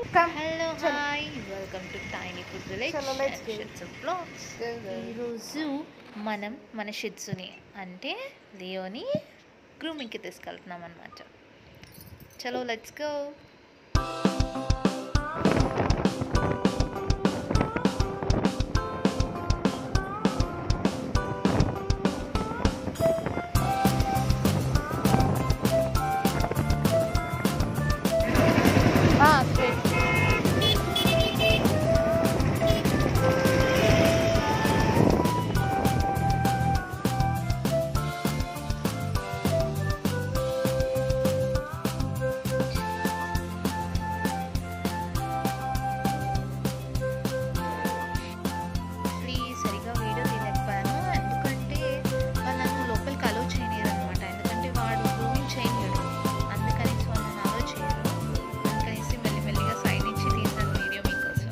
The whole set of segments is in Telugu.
Come. హలో చలో. Hi welcome to tiny food village చలో, let's go. బ్లాగ్స్ ఈరోజు మనం మన షిట్సుని అంటే లియోని గ్రూమింగ్కి తీసుకెళ్తున్నాం అనమాట చలో లెట్స్ గో Ah, great. ప్లీజ్ సరిగా వీడియో తీయలేకపోయాను ఎందుకంటే వాళ్ళను లోపలికి అలో చేయలేరు అనమాట ఎందుకంటే వాడు గ్రూమింగ్ చేయలేడు అందుకనేసి వాళ్ళని అలో చేయరు అందుకనేసి మెల్లిమెల్లిగా సైడ్ నుంచి తీసాను వీడియో మీకోసం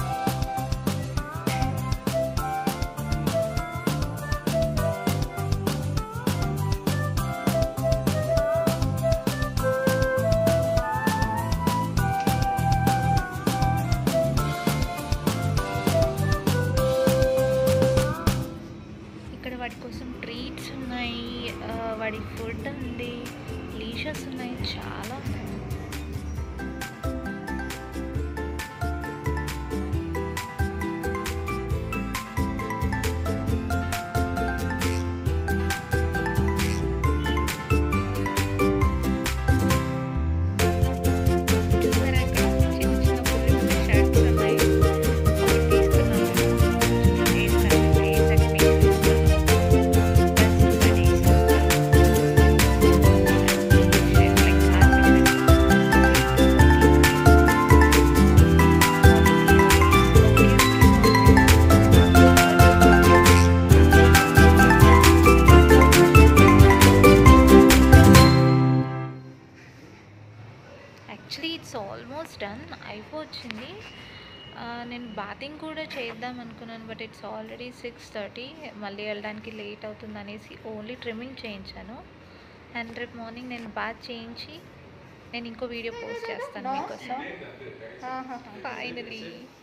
ఇక్కడ వాడి కోసం ట్రీట్స్ ఉన్నాయి ఆ, వాడి ఫుడ్ ఉంది లీషర్స్ ఉన్నాయి చాలా ఉన్నాయి చూసారా ఇక్కడ చిన్న చిన్న పుల్లి పుల్లి షర్ట్స్ ఉన్నాయి ఒకటి తీసుకున్నాను వేసాను వేసాక మీకు యాక్చువల్లీ ఇట్స్ ఆల్మోస్ట్ డన్ అయిపోవచ్చింది ఆ, నేను బాతింగ్ కూడా చేద్దాం అనుకున్నాను but it's already six thirty మళ్ళీ వెళ్ళడానికి లేట్ అవుతుంది అనేసి ఓన్లీ ట్రిమ్మింగ్ చేయించాను అండ్ రేపు మార్నింగ్ నేను బాత్ చేయించి నేను ఇంకో వీడియో పోస్ట్ చేస్తాను మీకోసం Ah, ah, ah. ఫైనలీ